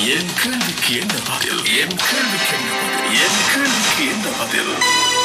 என் கேள்விக்கு என்ன பதில் என் கேள்விக்கு என்ன பதில் என் கேள்விக்கு என்ன பதில்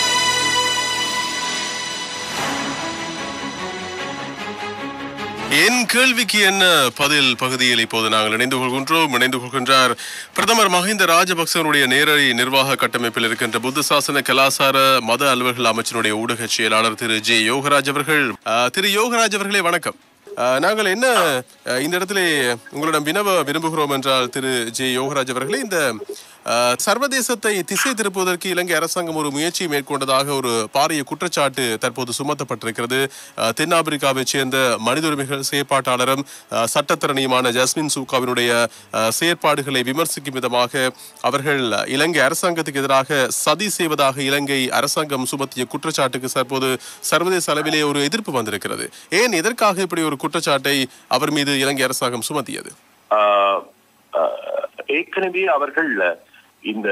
என் கேள்விக்கு என்ன பதில் பகுதியில் இப்போது நாங்கள் இணைந்து கொள்கின்றோம் இணைந்து கொள்கின்றார் பிரதமர் மஹிந்த ராஜபக்சனுடைய நேரடி நிர்வாக கட்டமைப்பில் இருக்கின்ற புத்த சாசன கலாசார மத அலுவல்கள் அமைச்சருடைய ஊடக செயலாளர் திரு ஜே யோகராஜ் அவர்கள் அஹ், திரு யோகராஜ் அவர்களே வணக்கம் அஹ், நாங்கள் என்ன அஹ், இந்த இடத்துல உங்களிடம் வினவ விரும்புகிறோம் என்றால் திரு ஜே யோகராஜ் அவர்களே இந்த அஹ், சர்வதேசத்தை திசை திருப்புவதற்கு இலங்கை அரசாங்கம் ஒரு முயற்சி மேற்கொண்டதாக ஒரு பாரிய குற்றச்சாட்டு தற்போது சுமத்தப்பட்டிருக்கிறது அஹ், தென்னாப்பிரிக்காவைச் சேர்ந்த மனித உரிமைகள் செயற்பாட்டாளரும் அஹ், சட்டத்தரணியுமான ஜஸ்மின் சூகாவினுடைய அஹ், செயற்பாடுகளை விமர்சிக்கும் விதமாக அவர்கள் இலங்கை அரசாங்கத்துக்கு எதிராக சதி செய்வதாக இலங்கை அரசாங்கம் சுமத்திய குற்றச்சாட்டுக்கு தற்போது சர்வதேச அளவிலே ஒரு எதிர்ப்பு வந்திருக்கிறது ஏன் எதற்காக இப்படி ஒரு குற்றச்சாட்டை அவர் மீது இலங்கை அரசாங்கம் சுமத்தியது ஆஹ் ஆஹ் ஏற்கனவே அவர்கள் இந்த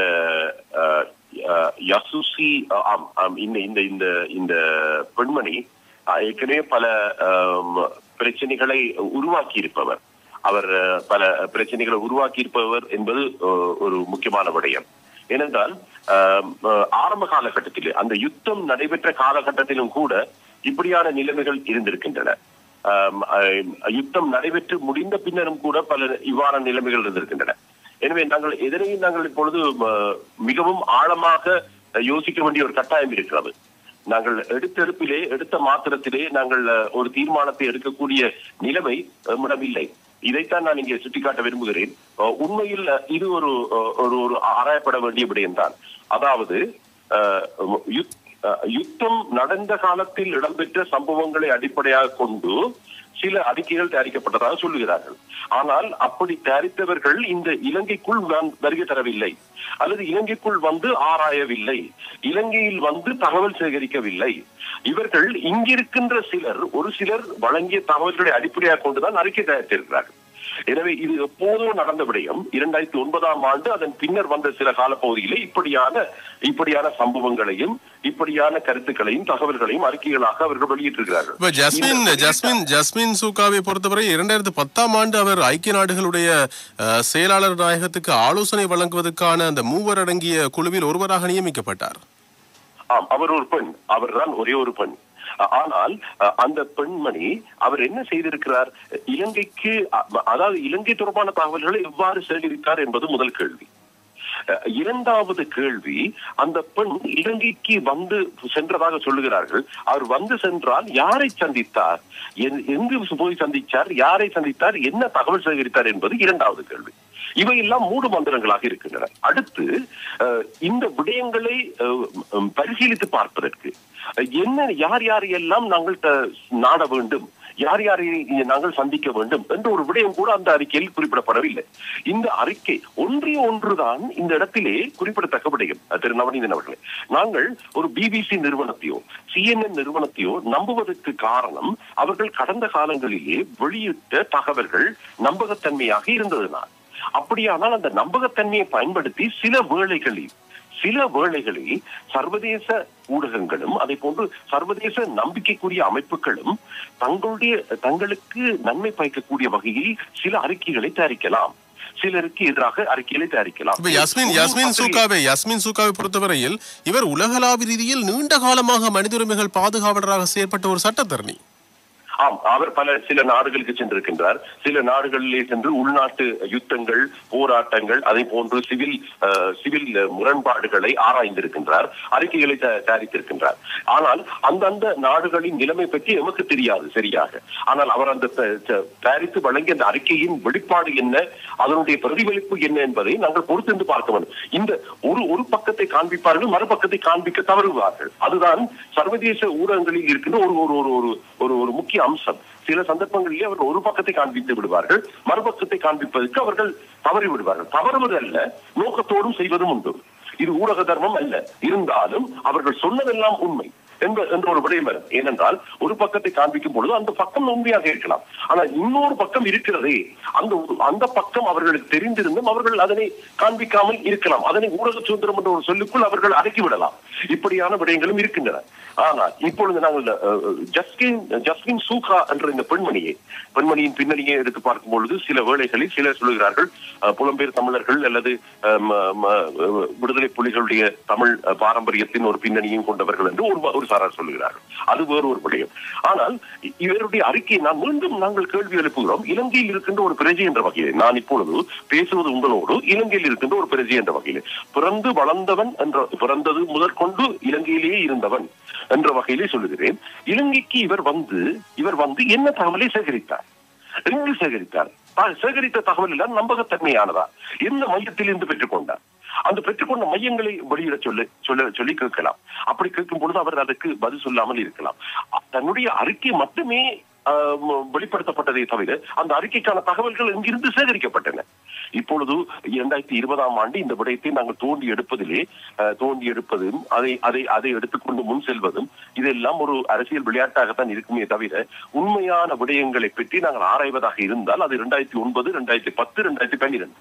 ஆஹ் ஆஹ் யசுசி ஆம் ஆம் இந்த இந்த இந்த இந்த பெண்மணி ஆஹ் ஏற்கனவே பல ஆம், பிரச்சனைகளை உருவாக்கி இருப்பவர் அவர் ஆஹ், பல பிரச்சனைகளை உருவாக்கி இருப்பவர் என்பது ஆஹ், ஒரு முக்கியமான விடயம் ஏனென்றால் ஆஹ், ஆஹ், ஆரம்ப காலகட்டத்தில் அந்த யுத்தம் நடைபெற்ற காலகட்டத்திலும் கூட இப்படியான நிலைமைகள் இருந்திருக்கின்றன ஆம், ஆம், யுத்தம் நடைபெற்று முடிந்த பின்னரும் கூட பல இவ்வாறான நிலைமைகள் இருந்திருக்கின்றன எனவே நாங்கள் எதனையும் நாங்கள் இப்பொழுது ம, மிகவும் ஆழமாக யோசிக்க வேண்டிய ஒரு கட்டாயம் இருக்கிறது நாங்கள் எடுத்த எடுப்பிலே எடுத்த மாத்திரத்திலே நாங்கள் அஹ், ஒரு தீர்மானத்தை எடுக்கக்கூடிய நிலைமை நம்மிடம் இல்லை இதைத்தான் நான் இங்கே சுட்டிக்காட்ட விரும்புகிறேன் அஹ், உண்மையில் அஹ், இது ஒரு அஹ், ஒரு ஒரு ஆராயப்பட வேண்டிய விடயம்தான் அதாவது அஹ், யுத்- அஹ், யுத்தம் நடந்த காலத்தில் இடம்பெற்ற சம்பவங்களை அடிப்படையாக கொண்டு சில அறிக்கைகள் தயாரிக்கப்பட்டதாக சொல்லுகிறார்கள் ஆனால் அப்படி தயாரித்தவர்கள் இந்த இலங்கைக்குள் நான் வருகை தரவில்லை அல்லது இலங்கைக்குள் வந்து ஆராயவில்லை இலங்கையில் வந்து தகவல் சேகரிக்கவில்லை இவர்கள் இங்கிருக்கின்ற சிலர் ஒரு சிலர் வழங்கிய தகவல்களை அடிப்படையாக கொண்டுதான் அறிக்கை தயாரித்திருக்கிறார்கள் எனவே இது எப்போதோ நடந்த விடயம் இரண்டாயிரத்தி ஒன்பதாம் ஆண்டு அதன் பின்னர் வந்த சில காலப்பகுதியிலே இப்படியான இப்படியான சம்பவங்களையும் இப்படியான கருத்துக்களையும் தகவல்களையும் அறிக்கைகளாக அவர்கள் வெளியிட்டிருக்கிறார்கள் இப்ப ஜஸ்மின் இந்த- ஜஸ்மின் ஜஸ்மின் சூகாவை பொறுத்தவரை இரண்டாயிரத்து பத்தாம் ஆண்டு அவர் ஐக்கிய நாடுகளுடைய அஹ், செயலாளர் நாயகத்துக்கு ஆலோசனை வழங்குவதற்கான அந்த மூவர் அடங்கிய குழுவில் ஒருவராக நியமிக்கப்பட்டார் ஆம் அவர் ஒரு பெண் அவர்தான் ஒரே ஒரு பெண் அ- ஆனால் அ, அந்த பெண்மணி அவர் என்ன செய்திருக்கிறார் இலங்கைக்கு அ- அதாவது இலங்கை தொடர்பான தகவல்களை எவ்வாறு சேகரித்தார் என்பது முதல் கேள்வி அ, இரண்டாவது கேள்வி அந்த பெண் இலங்கைக்கு வந்து சென்றதாக சொல்லுகிறார்கள் அவர் வந்து சென்றால் யாரை சந்தித்தார் எ- எங்கு போய் சந்தித்தார் யாரை சந்தித்தார் என்ன தகவல் சேகரித்தார் என்பது இரண்டாவது கேள்வி இவையெல்லாம் மூடு மந்திரங்களாக இருக்கின்றன அடுத்து அஹ், இந்த விடயங்களை அஹ், ம், பரிசீலித்து பார்ப்பதற்கு அஹ், என்ன யார் யார் எல்லாம் நாங்கள் த- நாட வேண்டும் யார் யாரை நாங்கள் சந்திக்க வேண்டும் என்ற ஒரு விடயம் கூட அந்த அறிக்கையில் குறிப்பிடப்படவில்லை இந்த அறிக்கை ஒன்றிய ஒன்றுதான் இந்த இடத்திலே குறிப்பிடத்தக்க விடயம் அஹ், திரு நவநீதன் அவர்களே நாங்கள் ஒரு பிபிசி நிறுவனத்தையோ சிஎன்என் நிறுவனத்தையோ நம்புவதற்கு காரணம் அவர்கள் கடந்த காலங்களிலே வெளியிட்ட தகவல்கள் நம்பகத்தன்மையாக இருந்ததுனால் அப்படியானால் அந்த நம்பகத்தன்மையை பயன்படுத்தி சில வேளைகளில் சில வேளைகளில் சர்வதேச ஊடகங்களும் அதே போன்று சர்வதேச நம்பிக்கைக்குரிய அமைப்புகளும் தங்களுடைய தங்களுக்கு நன்மை பயக்கக்கூடிய வகையில் சில அறிக்கைகளை தயாரிக்கலாம் சிலருக்கு எதிராக அறிக்கைகளை தயாரிக்கலாம் இப்ப யாஸ்மின் யாஸ்மின் சூகாவை யாஸ்மின் சூகாவை பொறுத்தவரையில் இவர் உலகளாவிய ரீதியில் நீண்ட காலமாக மனித உரிமைகள் பாதுகாவலராக செயற்பட்ட ஒரு சட்டத்தரணி ஆம் அவர் பல சில நாடுகளுக்கு சென்றிருக்கின்றார் சில நாடுகளிலே சென்று உள்நாட்டு யுத்தங்கள் போராட்டங்கள் அதே போன்று சிவில் அஹ், சிவில் முரண்பாடுகளை ஆராய்ந்திருக்கின்றார் அறிக்கைகளை த- தயாரித்திருக்கின்றார் ஆனால் அந்தந்த நாடுகளின் நிலைமை பற்றி எமக்கு தெரியாது சரியாக ஆனால் அவர் அந்த த- த- தயாரித்து வழங்கிய அந்த அறிக்கையின் வெளிப்பாடு என்ன அதனுடைய பிரதிபலிப்பு என்ன என்பதை நாங்கள் பொறுத்திருந்து பார்க்க வேண்டும் இந்த ஒரு ஒரு பக்கத்தை காண்பிப்பார்கள் மறுபக்கத்தை காண்பிக்க தவறுவார்கள் அதுதான் சர்வதேச ஊடகங்களில் இருக்கின்ற ஒரு ஒரு ஒரு ஒரு ஒரு ஒரு முக்கிய அம்சம் சில சந்தர்ப்பங்களிலே அவர்கள் ஒரு பக்கத்தை காண்பித்து விடுவார்கள் மறுபக்கத்தை காண்பிப்பதற்கு அவர்கள் தவறி விடுவார்கள் தவறுவது அல்ல நோக்கத்தோடும் செய்வதும் உண்டு இது ஊடக தர்மம் அல்ல இருந்தாலும் அவர்கள் சொன்னதெல்லாம் உண்மை என்ப என்ற ஒரு விடயம் வரும் ஏனென்றால் ஒரு பக்கத்தை காண்பிக்கும் பொழுது அந்த பக்கம் உண்மையாக இருக்கலாம் ஆனால் இன்னொரு பக்கம் இருக்கிறதே அந்த ஒரு- அந்த பக்கம் அவர்களுக்கு தெரிந்திருந்தும் அவர்கள் அதனை காண்பிக்காமல் இருக்கலாம் அதனை ஊடக சுதந்திரம் என்ற ஒரு சொல்லுக்குள் அவர்கள் அடக்கி விடலாம் இப்படியான விடயங்களும் இருக்கின்றன ஆனால் இப்பொழுது நாங்கள் அஹ், ஜஸ்டின் ஜஸ்டின் சூகா என்ற இந்த பெண்மணியை பெண்மணியின் பின்னணியை எடுத்து பார்க்கும் பொழுது சில வேளைகளில் சிலர் சொல்லுகிறார்கள் அஹ், புலம்பெயர் தமிழர்கள் அல்லது அஹ், ம- ம- அஹ், விடுதலை புலிகளுடைய தமிழ் அஹ், பாரம்பரியத்தின் ஒரு பின்னணியும் கொண்டவர்கள் என்று ஒரு ஒரு சாரார் சொல்லுகிறார்கள் அது வேறு ஒரு விடயம் ஆனால் இ- இவருடைய அறிக்கையை நான் மீண்டும் நாங்கள் கேள்வி எழுப்புகிறோம் இலங்கையில் இருக்கின்ற ஒரு பிரஜை என்ற வகையில் நான் இப்பொழுது பேசுவது உங்களோடு இலங்கையில் இருக்கின்ற ஒரு பிரஜை என்ற வகையில் பிறந்து வளர்ந்தவன் என்ற பிறந்தது முதற்கொண்டு இலங்கையிலேயே இருந்தவன் என்ற வகையிலே சொல்லுகிறேன் இலங்கைக்கு இவர் வந்து இவர் வந்து என்ன தகவலை சேகரித்தார் எங்கு சேகரித்தார் தான் சேகரித்த தகவல் எல்லாம் நம்பகத்தன்மையானதா எந்த மையத்தில் இருந்து பெற்றுக்கொண்டார் அந்த பெற்றுக்கொண்ட மையங்களை வெளியிட சொல்ல சொல்ல சொல்லி கேட்கலாம் அப்படி கேட்கும் பொழுது அவர் அதற்கு பதில் சொல்லாமல் இருக்கலாம் அ- தன்னுடைய அறிக்கை மட்டுமே ஆஹ், ம- வெளிப்படுத்தப்பட்டதை தவிர அந்த அறிக்கைக்கான தகவல்கள் எங்கிருந்து சேகரிக்கப்பட்டன இப்பொழுது இரண்டாயிரத்தி இருபதாம் ஆண்டு இந்த விடயத்தை நாங்கள் தோண்டி எடுப்பதிலே ஆஹ், தோண்டி எடுப்பதும் அதை அதை அதை எடுத்துக்கொண்டு முன் செல்வதும் இதெல்லாம் ஒரு அரசியல் விளையாட்டாகத்தான் இருக்குமே தவிர உண்மையான விடயங்களை பற்றி நாங்கள் ஆராய்வதாக இருந்தால் அது இரண்டாயிரத்தி ஒன்பது இரண்டாயிரத்தி பத்து இரண்டாயிரத்தி பன்னிரண்டு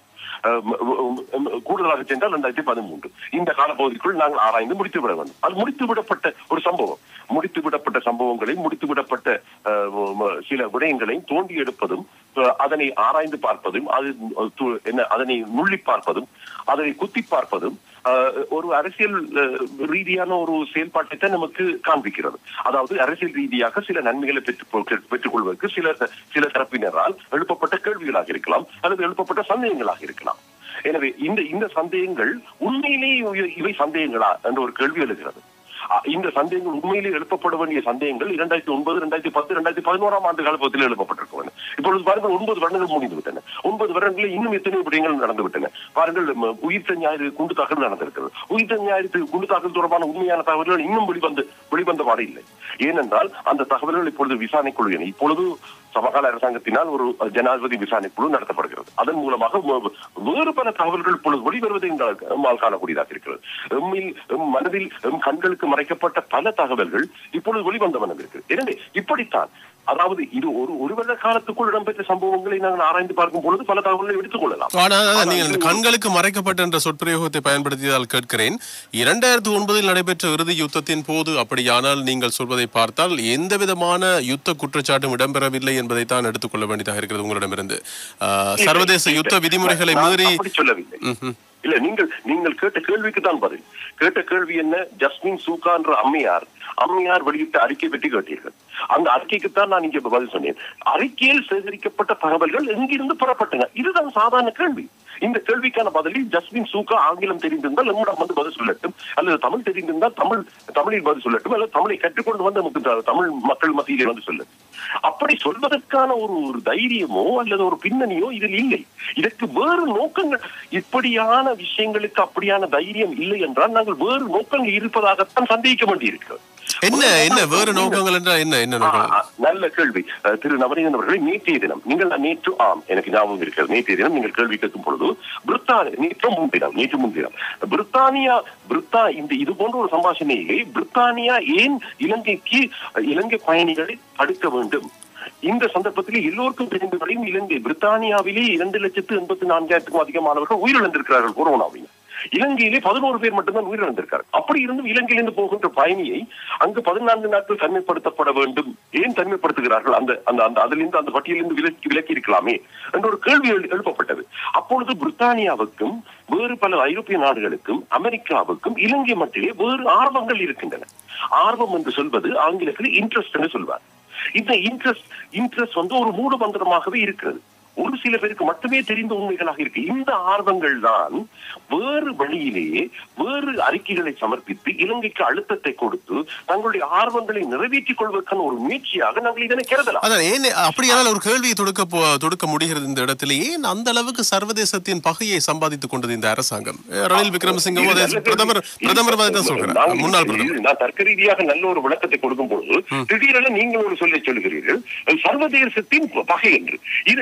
கூடுதலாக சென்றால் இரண்டாயிரத்தி பதிமூன்று இந்த காலப்பகுதிக்குள் நாங்கள் ஆராய்ந்து முடித்து விட வேண்டும் அது முடித்து விடப்பட்ட ஒரு சம்பவம் முடித்து விடப்பட்ட சம்பவங்களை முடித்து விடப்பட்ட அஹ், ம- சில விடயங்களை தோண்டி எடுப்பதும் அஹ், அதனை ஆராய்ந்து பார்ப்பதும் அது அஹ், து- என்ன அதனை நுள்ளி பார்ப்பதும் அதனை குத்தி பார்ப்பதும் அஹ், ஒரு அரசியல் அஹ், ரீதியான ஒரு செயல்பாட்டை தான் நமக்கு காண்பிக்கிறது அதாவது அரசியல் ரீதியாக சில நன்மைகளை பெற்றுக் பெற்றுக் கொள்வதற்கு சில சில தரப்பினரால் எழுப்பப்பட்ட கேள்விகளாக இருக்கலாம் அல்லது எழுப்பப்பட்ட சந்தேகங்களாக இருக்கலாம் எனவே இந்த இந்த சந்தேகங்கள் உண்மையிலேயே இவை- இவை சந்தேகங்களா என்ற ஒரு கேள்வி எழுகிறது அ, இந்த சந்தேகங்கள் உண்மையிலேயே எழுப்பப்பட வேண்டிய சந்தேகங்கள் இரண்டாயிரத்தி ஒன்பது இரண்டாயிரத்தி பத்து இரண்டாயிரத்தி பதினோராம் ஆண்டு காலப்பகுதியில் எழுப்பப்பட்டிருக்க வேண்டும் இப்பொழுது பாருங்கள் ஒன்பது வருடங்கள் முடிந்து விட்டன ஒன்பது வருடங்களில் இன்னும் எத்தனை விடயங்கள் நடந்து விட்டன பாருங்கள் ம, உயிர்த்த ஞாயிறு குண்டு தாக்கல் நடந்திருக்கிறது உயிர்த்த ஞாயிறு குண்டு தாக்கல் தொடர்பான உண்மையான தகவல்கள் இன்னும் வெளிவந்து வெளிவந்த பாடு இல்லை ஏனென்றால் அந்த தகவல்கள் இப்பொழுது விசாரணை குழு இப்பொழுது சமகால அரசாங்கத்தினால் ஒரு ஜனாதிபதி விசாரணை குழு நடத்தப்படுகிறது அதன் மூலமாக வ- வேறு பல தகவல்கள் இப்பொழுது வெளிவருவதை எங்களால் நம்மால் காணக்கூடியதாக இருக்கிறது எம்மில் எம் மனதில் எம் கண்களுக்கு மறைக்கப்பட்ட பல தகவல்கள் இப்பொழுது வெளிவந்த வண்ணம் இருக்கு எனவே இப்படித்தான் அதாவது இது ஒரு ஒரு வருட காலத்துக்குள் இடம்பெற்ற சம்பவங்களை நாங்கள் ஆராய்ந்து பார்க்கும் பொழுது பல தகவல்களை எடுத்துக் கொள்ளலாம் ஆனால் ஆனால் நீங்கள் இந்த இது- கண்களுக்கு மறைக்கப்பட்ட என்ற சொற்பிரயோகத்தை பயன்படுத்தியதால் கேட்கிறேன் இரண்டாயிரத்தி ஒன்பதில் நடைபெற்ற இறுதி யுத்தத்தின் போது அப்படியானால் நீங்கள் சொல்வதை பார்த்தால் எந்த விதமான யுத்த குற்றச்சாட்டும் இடம்பெறவில்லை என்பதை தான் எடுத்துக்கொள்ள வேண்டியதாக இருக்கிறது உங்களிடமிருந்து ஆஹ், சர்வதேச இல்லை, யுத்த விதிமுறைகளை நான் மீறி அப்படி சொல்லவில்லை ம்ஹும். இல்ல நீங்கள் நீங்கள் கேட்ட கேள்விக்கு தான் பதில் கேட்ட கேள்வி என்ன ஜஸ்மின் சூகா என்ற அம்மையார் அம்மையார் வெளியிட்ட அறிக்கை பற்றி கேட்டீர்கள் அந்த அறிக்கைக்கு தான் நான் இங்க பதில் சொன்னேன் அறிக்கையில் சேகரிக்கப்பட்ட தகவல்கள் எங்கிருந்து பெறப்பட்டன இதுதான் சாதாரண கேள்வி இந்த கேள்விக்கான பதிலில் ஜஸ்மின் சூகா ஆங்கிலம் தெரிந்திருந்தால் நம்மிடம் வந்து பதில் சொல்லட்டும் அல்லது தமிழ் தெரிந்திருந்தால் தமிழ் தமிழில் பதில் சொல்லட்டும் அல்லது தமிழை கற்றுக்கொண்டு வந்து நமக்கு த- தமிழ் மக்கள் மத்தியிலே வந்து சொல்லட்டும் அப்படி சொல்வதற்கான ஒரு ஒரு தைரியமோ அல்லது ஒரு பின்னணியோ இதில் இல்லை இதற்கு வேறு நோக்கங்கள் இப்படியான விஷயங்களுக்கு அப்படியான தைரியம் இல்லை என்றால் நாங்கள் வேறு நோக்கங்கள் இருப்பதாகத்தான் சந்தேகிக்க வேண்டியிருக்கிறது என்ன என்ன வேறு நோக்கங்கள் என்றால் என்ன என்ன ஆ, நோக்கம் ஆ, நல்ல கேள்வி அஹ், திரு நவநீதன் அவர்களே நேற்றைய தினம் நீங்கள் நேற்று ஆம் எனக்கு ஞாபகம் இருக்கிறது நேற்றைய தினம் நீங்கள் கேள்வி கேட்கும் பொழுது பிரித்தானியா நேற்று முன்தினம் நேற்று முன்தினம் பிரித்தானியா பிரித்தா இந்த இது போன்ற ஒரு சம்பாஷணையிலே பிரித்தானியா ஏன் இலங்கைக்கு அஹ், இலங்கை பயணிகளை தடுக்க வேண்டும் இந்த சந்தர்ப்பத்தில் எல்லோருக்கும் தெரிந்தவரையும் இலங்கை பிரித்தானியாவிலே இரண்டு லட்சத்து எண்பத்தி நான்காயிரத்துக்கும் அதிகமானவர்கள் உயிரிழந்திருக்கிறார்கள் கொரோனாவில் இலங்கையிலே பதினோரு பேர் மட்டும்தான் உயிரிழந்திருக்கார் அப்படி இருந்தும் இலங்கையிலிருந்து போகின்ற பயணியை அங்கு பதினான்கு நாட்கள் தனிமைப்படுத்தப்பட வேண்டும் ஏன் தனிமைப்படுத்துகிறார்கள் அந்த அந்த அந்த அதிலிருந்து அந்த பட்டியலிருந்து விலக்கி விலக்கி இருக்கலாமே என்ற ஒரு கேள்வி எழு- எழுப்பப்பட்டது அப்பொழுது பிரித்தானியாவுக்கும் வேறு பல ஐரோப்பிய நாடுகளுக்கும் அமெரிக்காவுக்கும் இலங்கை மட்டிலே வேறு ஆர்வங்கள் இருக்கின்றன ஆர்வம் என்று சொல்வது ஆங்கிலத்தில் இன்ட்ரெஸ்ட் என்று சொல்வார் இந்த இன்ட்ரெஸ்ட் இன்ட்ரெஸ்ட் வந்து ஒரு மூட மந்திரமாகவே இருக்கிறது ஒரு சில பேருக்கு மட்டுமே தெரிந்த உண்மைகளாக இருக்கு இந்த ஆர்வங்கள் தான் வேறு வழியிலே வேறு அறிக்கைகளை சமர்ப்பித்து இலங்கைக்கு அழுத்தத்தை கொடுத்து தங்களுடைய ஆர்வங்களை நிறைவேற்றிக் கொள்வதற்கான ஒரு முயற்சியாக நாங்கள் இதனை கருதலாம் அதான் ஏன் அப்படியானால் ஒரு கேள்வியை தொடுக்க போ- தொடுக்க முடிகிறது இந்த இடத்துல ஏன் அந்த அளவுக்கு சர்வதேசத்தின் பகையை சம்பாதித்துக் கொண்டது இந்த அரசாங்கம் அஹ் ரணில் விக்ரமசிங்கம் இது அதை நல்ல பிரதமர் கேள்வி. பிரதமர் அதை தான் சொல்கிறார் நாங்கள் முன்னாள் இது- பிரதமர் நான் தர்க்க ரீதியாக நல்ல ஒரு விளக்கத்தை கொடுக்கும் பொழுது திடீரென நீங்கள் ஒரு சொல்லை சொல்லுகிறீர்கள் சர்வதேசத்தின் பகை என்று இது இ-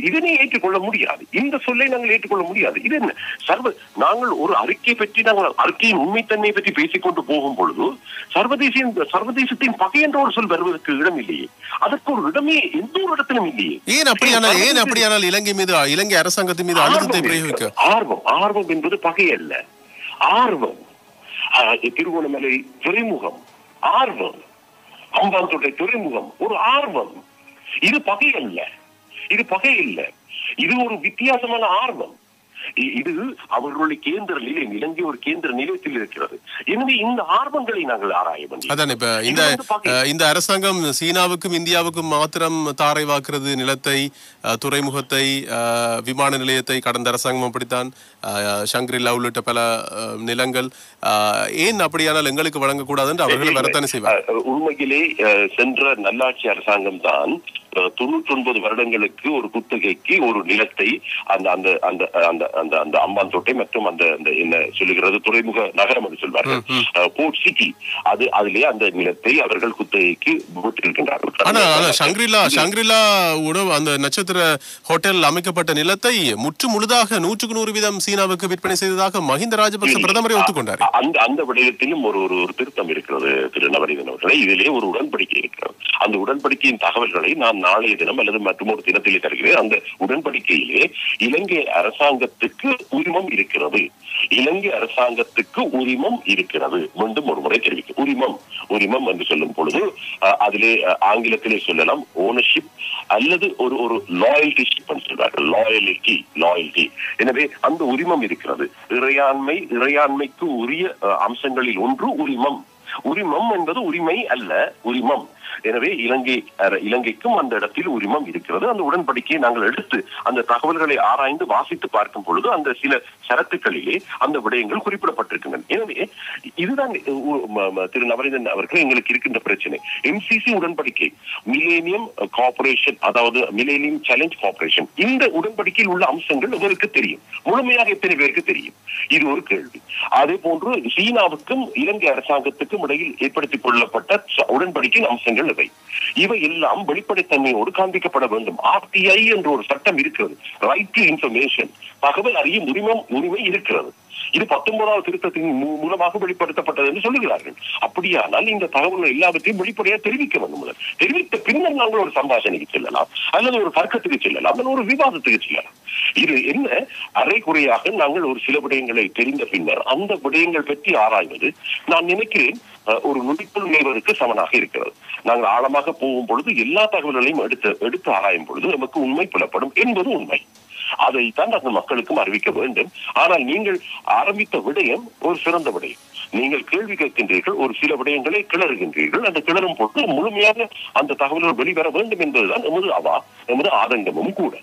இ- இதனை ஏற்றுக்கொள்ள முடியாது இந்த சொல்லை நாங்கள் ஏற்றுக்கொள்ள முடியாது இது என்ன சர்வ நாங்கள் ஒரு அறிக்கை பற்றி நாங்கள் அறிக்கையின் உண்மைத்தன்மையை பற்றி பேசிக்கொண்டு போகும் பொழுது சர்வதேச சர்வதேசத்தின் பகை என்ற ஒரு சொல் வருவதற்கு இடம் இல்லையே அதற்கு ஒரு இடமே எந்த ஒரு இடத்திலும் இல்லையே ஏன் அப்படியானால் ஏன் சர்வதேச- அப்படியானால் இலங்கை மீது இலங்கை அரசாங்கத்தின் மீது அழுத்தத்தை ஆர்வம் பிரயோகிக்க இருக்கிறது. ஆர்வம் ஆர்வம் என்பது பகை அல்ல ஆர்வம் ஆஹ், திருகோணமலை துறைமுகம் ஆர்வம் அம்பாந்தோட்டை துறைமுகம் ஒரு ஆர்வம் இது பகை அல்ல இது பகை இல்ல இது ஒரு வித்தியாசமான ஆர்வம் இ- இது அவர்களுடைய கேந்திர நிலையம் இலங்கை ஒரு கேந்திர நிலையத்தில் இருக்கிறது எனவே இந்த ஆர்வங்களை நாங்கள் ஆராய வேண்டியது அதான் இப்ப இந்த இது வந்து பகை. அஹ், இந்த அரசாங்கம் சீனாவுக்கும் இந்தியாவுக்கும் மாத்திரம் தாரை வாக்குறது நிலத்தை அஹ், துறைமுகத்தை அஹ், விமான நிலையத்தை கடந்த அரசாங்கம் அப்படித்தான் அஹ், ஷங்கிரிலா உள்ளிட்ட பல அஹ், நிலங்கள் அஹ், ஏன் அப்படியானால் எங்களுக்கு வழங்கக்கூடாது என்று அவர்கள் வரத்தானே செய்வார் அஹ், உண்மையிலே அஹ், சென்ற நல்லாட்சி அரசாங்கம் தான் தொண்ணூற்றி ஒன்பது வருடங்களுக்கு ஒரு குத்தகைக்கு ஒரு நிலத்தை அந்த அந்த அந்த அந்த அந்த அந்த அம்பாந்தோட்டை மற்றும் அந்த அந்த என்ன சொல்லுகிறது துறைமுக நகரம் என்று சொல்வார்கள் போர்ட் சிட்டி அது அதிலே அந்த நிலத்தை அவர்கள் குத்தகைக்கு விட்டிருக்கின்றார்கள் ஆனா ஆனா ஷங்கிரிலா ஷங்கிரிலா உணவு அந்த நட்சத்திர ஹோட்டல் அமைக்கப்பட்ட நிலத்தை முற்று முழுதாக நூற்றுக்கு நூறு வீதம் சீனாவுக்கு விற்பனை செய்ததாக மஹிந்த ராஜபக்ச பிரதமரை ஒத்துக்கொண்டார் அந்த அந்த விடயத்திலும் ஒரு ஒரு ஒரு திருத்தம் இருக்கிறது திரு நவரீதன் அவர்களே இதிலே ஒரு உடன்படிக்கை இருக்கிறது அந்த உடன்படிக்கையின் தகவல்களை நான் நாளைய தினம் அல்லது மற்றொரு தினத்திலே தருகிறேன் அந்த உடன்படிக்கையிலே இலங்கை அரசாங்கத்துக்கு உரிமம் இருக்கிறது இலங்கை அரசாங்கத்துக்கு உரிமம் இருக்கிறது மீண்டும் ஒரு முறை தெரிவிக்கும் உரிமம் உரிமம் என்று சொல்லும் பொழுது அஹ், அதிலே அஹ், ஆங்கிலத்திலே சொல்லலாம் ஓனர்ஷிப் அல்லது ஒரு ஒரு லாயல்டி ஷிப் சொல்வார்கள் லாயலிட்டி லாயல்டி எனவே அந்த உரிமம் இருக்கிறது இறையாண்மை இறையாண்மைக்கு உரிய அஹ், அம்சங்களில் ஒன்று உரிமம் உரிமம் என்பது உரிமை அல்ல உரிமம் எனவே இலங்கை அஹ், இலங்கைக்கும் அந்த இடத்தில் உரிமம் இருக்கிறது அந்த உடன்படிக்கையை நாங்கள் எடுத்து அந்த தகவல்களை ஆராய்ந்து வாசித்து பார்க்கும் பொழுது அந்த சில சரத்துக்களிலே அந்த விடயங்கள் குறிப்பிடப்பட்டிருக்கின்றன எனவே இதுதான் உ- ம- ம- திரு நவரேந்தன் அவர்கள் எங்களுக்கு இருக்கின்ற பிரச்சனை எம்சிசி உடன்படிக்கை மிலேனியம் கார்பரேஷன் அதாவது மிலேனியம் சேலஞ்ச் கார்பரேஷன் இந்த உடன்படிக்கையில் உள்ள அம்சங்கள் இவருக்கு தெரியும் முழுமையாக எத்தனை பேருக்கு தெரியும் இது ஒரு கேள்வி அதே போன்று சீனாவுக்கும் இலங்கை அரசாங்கத்துக்கும் இடையில் ஏற்படுத்திக் கொள்ளப்பட்ட ச- உடன்படிக்கையின் அம்சங்கள் இவை இவை எல்லாம் வெளிப்படைத்தன்மையோடு காண்பிக்கப்பட வேண்டும் ஆர்டிஐ என்ற ஒரு சட்டம் இருக்கிறது ரைட் டு இன்ஃபர்மேஷன் தகவல் அறியும் உரிமம் உரிமை இருக்கிறது இது பத்தொன்பதாவது திருத்தத்தின் மூ- மூலமாக வெளிப்படுத்தப்பட்டது என்று சொல்லுகிறார்கள் அப்படியானால் இந்த தகவல்கள் எல்லாவற்றையும் வெளிப்படையாக தெரிவிக்க வேண்டும் முதல் தெரிவித்த பின்னர் நாங்கள் ஒரு சம்பாஷணைக்கு செல்லலாம் அல்லது ஒரு தர்க்கத்துக்கு செல்லலாம் அல்லது ஒரு விவாதத்துக்கு செல்லலாம் இது என்ன அரைகுறையாக நாங்கள் ஒரு சில விடயங்களை தெரிந்த பின்னர் அந்த விடயங்கள் பற்றி ஆராய்வது நான் நினைக்கிறேன் அஹ், ஒரு நுழைப்புள் நுழைவதற்கு சமனாக இருக்கிறது நாங்கள் ஆழமாக போகும் பொழுது எல்லா தகவல்களையும் எடுத்து எடுத்து ஆராயும் பொழுது நமக்கு உண்மை புலப்படும் என்பது உண்மை அதைத்தான் நாங்கள் மக்களுக்கும் அறிவிக்க வேண்டும் ஆனால் நீங்கள் ஆரம்பித்த விடயம் ஒரு சிறந்த விடயம் நீங்கள் கேள்வி கேட்கின்றீர்கள் ஒரு சில விடயங்களை கிளறுகின்றீர்கள் அந்த கிளறும் பொழுது முழுமையாக அந்த தகவல்கள் வெளிவர வேண்டும் என்பதுதான் எமது அவா எமது ஆதங்கமும் கூட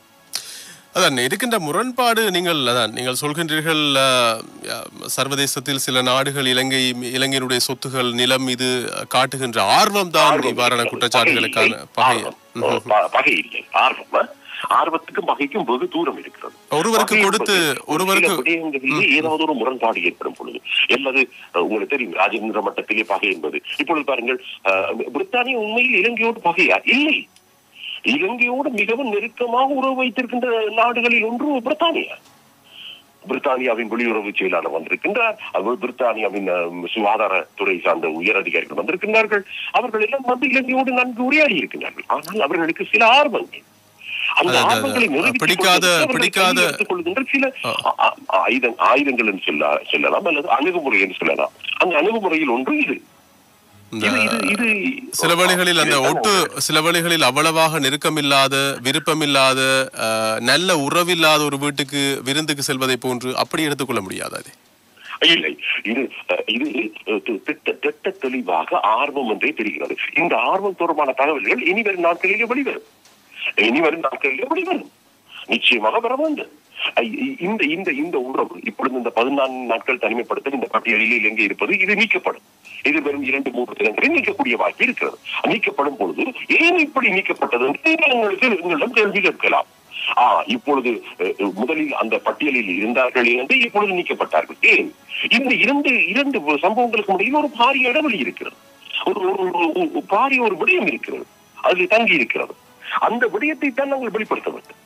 அதான் இருக்கின்ற முரண்பாடு நீங்கள் அதான் நீங்கள் சொல்கின்றீர்கள் அஹ், அஹ், சர்வதேசத்தில் சில நாடுகள் இலங்கை இலங்கையினுடைய சொத்துகள் நிலம் மீது காட்டுகின்ற ஆர்வம் தான் ஆர்வம் இவ்வாறான இருக்கிறது. குற்றச்சாட்டுகளுக்கான பகை பகை இல்லை. ஆர்வம். ப- பகை இல்லை ஆர்வம் ஆ? ஆர்வத்துக்கும் பகைக்கும் வெகு தூரம் இருக்கிறது ஒருவருக்கு பகை கொடுத்து என்பது ஒரு ஒருவருக்கு சில விடயங்களிலே ஏதாவது ஒரு முரண்பாடு ஏற்படும் பொழுது அல்லது அஹ், உங்களுக்கு தெரியும் ராஜேந்திர மட்டத்திலே பகை என்பது இப்பொழுது பாருங்கள் அஹ், பிரித்தானியா உண்மையில் இலங்கையோடு பகையா இல்லை இலங்கையோடு மிகவும் நெருக்கமாக உறவு வைத்திருக்கின்ற நாடுகளில் ஒன்று பிரித்தானியா பிரித்தானியாவின் வெளியுறவு செயலாளர் வந்திருக்கின்றார் அவர் பிரித்தானியாவின் அஹ், சுகாதாரத்துறை சார்ந்த உயர் அதிகாரிகள் வந்திருக்கின்றார்கள் அவர்கள் எல்லாம் வந்து இலங்கையோடு நன்கு உரையாடி இருக்கின்றார்கள் ஆனால் அவர்களுக்கு சில ஆர்வங்கள் அந்த அதாவது, ஆர்வங்களை நிறைவேற்றிக் பிடிக்காத- கொள்வதற்கு அவர்கள் பிடிக்காத- கையில் எடுத்துக் கொள்கின்ற சில ஆ- ஆ- ஆயுதம் ஆயுதங்கள் என்று சொல்ல சொல்லலாம் அல்லது அணுகுமுறை என்று சொல்லலாம் அந்த அணுகுமுறையில் ஒன்று இது இந்த இது இது இது சில வேளைகளில் அந்த இதைத்தான் ஒட்டு சில வேளைகளில் அவ்வளவாக நெருக்கமில்லாத விருப்பமில்லாத அஹ், நல்ல உறவில்லாத ஒரு வீட்டுக்கு விருந்துக்கு செல்வதை போன்று அப்படி எடுத்துக்கொள்ள முடியாது அது இல்லை இது அஹ், இது அஹ், தி- திட்ட திட்ட தெளிவாக ஆர்வம் என்றே தெரிகிறது இந்த ஆர்வம் தொடர்பான தகவல்கள் இனி வரும் நாட்களிலே வெளிவரும் இனி வரும் நாட்களிலே வெளிவரும் நிச்சயமாக வர வேண்டும் ஐ- இ- இந்த இந்த இந்த உறவு இப்பொழுது இந்த பதினான்கு நாட்கள் தனிமைப்படுத்த இந்த பட்டியலில் இலங்கை இருப்பது இது நீக்கப்படும் இது வெறும் இரண்டு மூன்று தினங்களில் நீக்கக்கூடிய வாய்ப்பு இருக்கிறது நீக்கப்படும் பொழுது ஏன் இப்படி நீக்கப்பட்டது என்று நீங்கள் எங்களுக்கு எங்களிடம் கேள்வி கேட்கலாம் ஆ இப்பொழுது அஹ், முதலில் அந்த பட்டியலில் இருந்தார்கள் என்று இப்பொழுது நீக்கப்பட்டார்கள் ஏன் இந்த இரண்டு இரண்டு சம்பவங்களுக்கு இடையில் ஒரு பாரிய இடைவெளி இருக்கிறது ஒரு ஒரு ஒரு- ஒரு பாரிய ஒரு விடயம் இருக்கிறது அதில் தங்கி இருக்கிறது அந்த விடயத்தை தான் நாங்கள் வெளிப்படுத்த வேண்டும்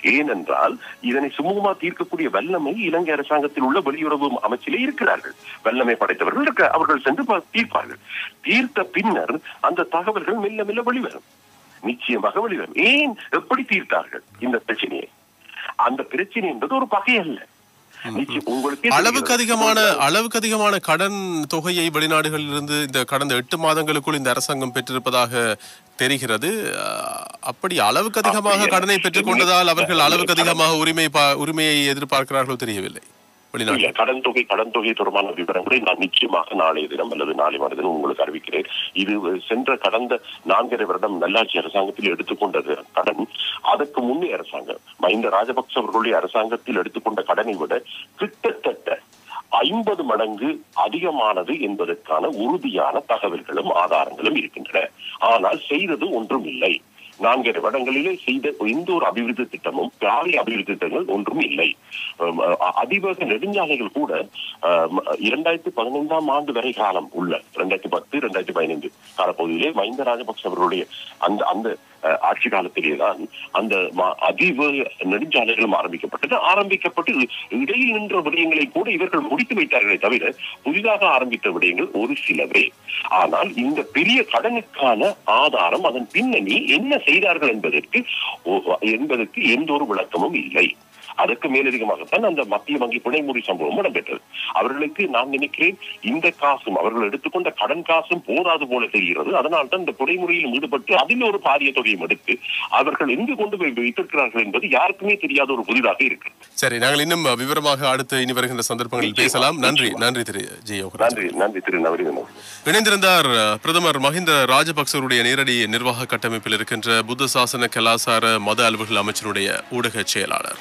ஏனென்றால் இதனை சுமூகமா தீர்க்கக்கூடிய வல்லமை இலங்கை அரசாங்கத்தில் உள்ள வெளியுறவு அமைச்சிலே இருக்கிறார்கள் வல்லமை படைத்தவர்கள் இருக்க அவர்கள் சென்று பா- தீர்ப்பார்கள் தீர்த்த பின்னர் அந்த தகவல்கள் மெல்ல மெல்ல வெளிவரும் நிச்சயமாக வெளிவரும் ஏன் எப்படி தீர்த்தார்கள் இந்த பிரச்சனையை அந்த பிரச்சனை என்பது ஒரு பகை அல்ல நிச்சயம் உங்களுக்கே அளவுக்கு தெரிகிறது. அதிகமான அளவுக்கு அதிகமான கடன் தொகையை வெளிநாடுகளில் இருந்து இந்த கடந்த எட்டு மாதங்களுக்குள் இந்த அரசாங்கம் பெற்றிருப்பதாக தெரிகிறது அஹ், அப்படி அளவுக்கு அதிகமாக அப்படி கடனை என்ன? பெற்றுக் கொண்டதால் அவர்கள் இல்லை, அளவுக்கு கடன் அதிகமாக உரிமை பா- உரிமையை எதிர்பார்க்கிறார்களோ தெரியவில்லை இல்ல வெளிநாடு கடன் தொகை கடன் தொகை தொடர்பான விவரங்களை நான் நிச்சயமாக நாளைய தினம் அல்லது நாளை மறுதினம் உங்களுக்கு அறிவிக்கிறேன் இது சென்ற கடந்த நான்கரை வருடம் நல்லாட்சி அரசாங்கத்தில் எடுத்துக்கொண்டது கடன் அதற்கு முன்னே அரசாங்கம் மஹிந்த ராஜபக்ச அவர்களுடைய அரசாங்கத்தில் எடுத்துக்கொண்ட கடனை விட கிட்டத்தட்ட ஐம்பது மடங்கு அதிகமானது என்பதற்கான உறுதியான தகவல்களும் ஆதாரங்களும் இருக்கின்றன ஆனால் செய்தது ஒன்றும் இல்லை நான்கரை வருடங்களிலே செய்த எந்த ஒரு அபிவிருத்தி திட்டமும் பாரிய அபிவிருத்தி திட்டங்கள் ஒன்றும் இல்லை அம், அ- அதிவேக நெடுஞ்சாலைகள் கூட அம், இரண்டாயிரத்தி பதினைந்தாம் ஆண்டு வரை காலம் உள்ள இரண்டாயிரத்தி பத்து இரண்டாயிரத்தி பதினைந்து காலப்பகுதியிலே மஹிந்த ராஜபக்ச அவர்களுடைய அந்த அந்த அஹ், ஆட்சி காலத்திலே தான் அந்த ம- அதிவேக நெடுஞ்சாலைகளும் ஆரம்பிக்கப்பட்டது ஆரம்பிக்கப்பட்டு இடையில் நின்ற விடயங்களை கூட இவர்கள் முடித்து வைத்தார்களே தவிர புதிதாக ஆரம்பித்த விடயங்கள் ஒரு சிலவே ஆனால் இந்த பெரிய கடனுக்கான ஆதாரம் அதன் பின்னணி என்ன செய்தார்கள் என்பதற்கு ஒ- என்பதற்கு எந்த ஒரு விளக்கமும் இல்லை அதற்கு மேலதிகமாகத்தான் அந்த மத்திய வங்கி பிணைமுறி சம்பவம் இடம்பெற்றது அவர்களுக்கு நான் நினைக்கிறேன் இந்த காசும் அவர்கள் எடுத்துக்கொண்ட கடன் காசும் போதாது போல தெரிகிறது அதனால் தான் இந்த பிணைமுறையில் ஈடுபட்டு அதில் ஒரு பாரிய தொகையும் எடுத்து அவர்கள் எங்கு கொண்டு போய் வைத்திருக்கிறார்கள் என்பது யாருக்குமே தெரியாத ஒரு புதிதாக இருக்கு சரி நாங்கள் இன்னும் விவரமாக அடுத்து இனி வருகின்ற சந்தர்ப்பங்களில் நிச்சயமா, பேசலாம் நன்றி நிச்சயமா. நன்றி திரு ஜி யோகராஜ் நன்றி நன்றி திரு நவரீதன் இணைந்திருந்தார் அஹ், பிரதமர் மஹிந்த ராஜபக்சருடைய நேரடி நிர்வாக கட்டமைப்பில் இருக்கின்ற புத்த சாசன கலாசார மத அலுவல்கள் அமைச்சருடைய ஊடக செயலாளர்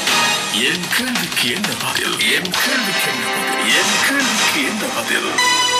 என் கேள்விக்கு என்ன பதில் என் கேள்விக்கு என்ன பதில் என் கேள்விக்கு என்ன பதில்